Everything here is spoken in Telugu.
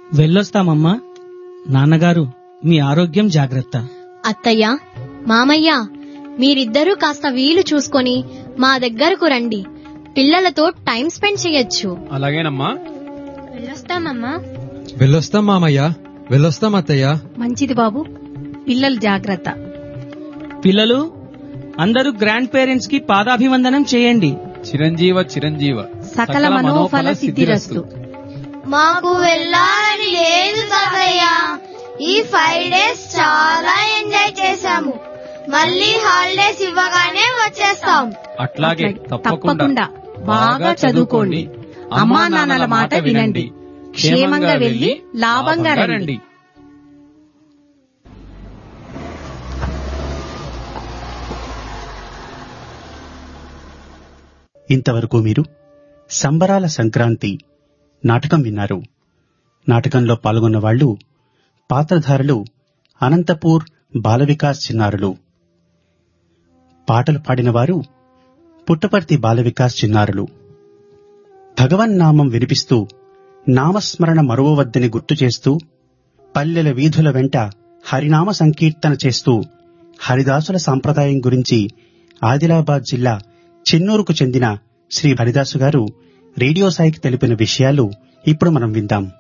వెళ్ళొస్తామమ్మా నాన్నగారు మీ ఆరోగ్యం జాగ్రత్త అత్తయ్య మామయ్య మీరిద్దరూ కాస్త వీలు చూసుకొని మా దగ్గరకు రండి పిల్లలతో టైం స్పెండ్ చేయొచ్చు అలాగేనమ్మా వెళ్ళొస్తామమ్మా వెళ్ళొస్తాం మామయ్య వెళ్ళొస్తాం అత్తయ్య మంచిది బాబు పిల్లలు జాగ్రత్త పిల్లలు అందరూ గ్రాండ్ పేరెంట్స్ కి పాదాభివందనం చేయండి చిరంజీవ చిరంజీవ సకల మనోఫల సిద్ధిరస్తు మాకు వెళ్ళాలని లేదు తాతయ్య ఈ ఫైవ్ డేస్ చాలా ఎంజాయ్ చేశాము మళ్ళీ హాలిడేస్ ఇవ్వగానే వచ్చేస్తాం అట్లాగే తప్పకుండా బాగా చదువుకోండి అమ్మా నాన్నల మాట వినండి క్షేమంగా వెళ్లి లాభంగా రండి ఇంతవరకు మీరు సంబరాల సంక్రాంతి నాటకం విన్నారు నాటకంలో పాల్గొన్న వాళ్ళు పాత్రధారులు అనంతపూర్ బాల వికాస్ చిన్నారులు పాటలు పాడినవారు పుట్టపర్తి బాల వికాస్ చిన్నారులు భగవన్నామం వినిపిస్తూ నామస్మరణ మరువవద్దని గుర్తు చేస్తూ పల్లెల వీధుల వెంట హరినామ సంకీర్తన చేస్తూ హరిదాసుల సాంప్రదాయం గురించి ఆదిలాబాద్ జిల్లా చెన్నూరుకు చెందిన శ్రీ హరిదాసు గారు రేడియో సాయికి తెలిపిన విషయాలు ఇప్పుడు మనం విందాం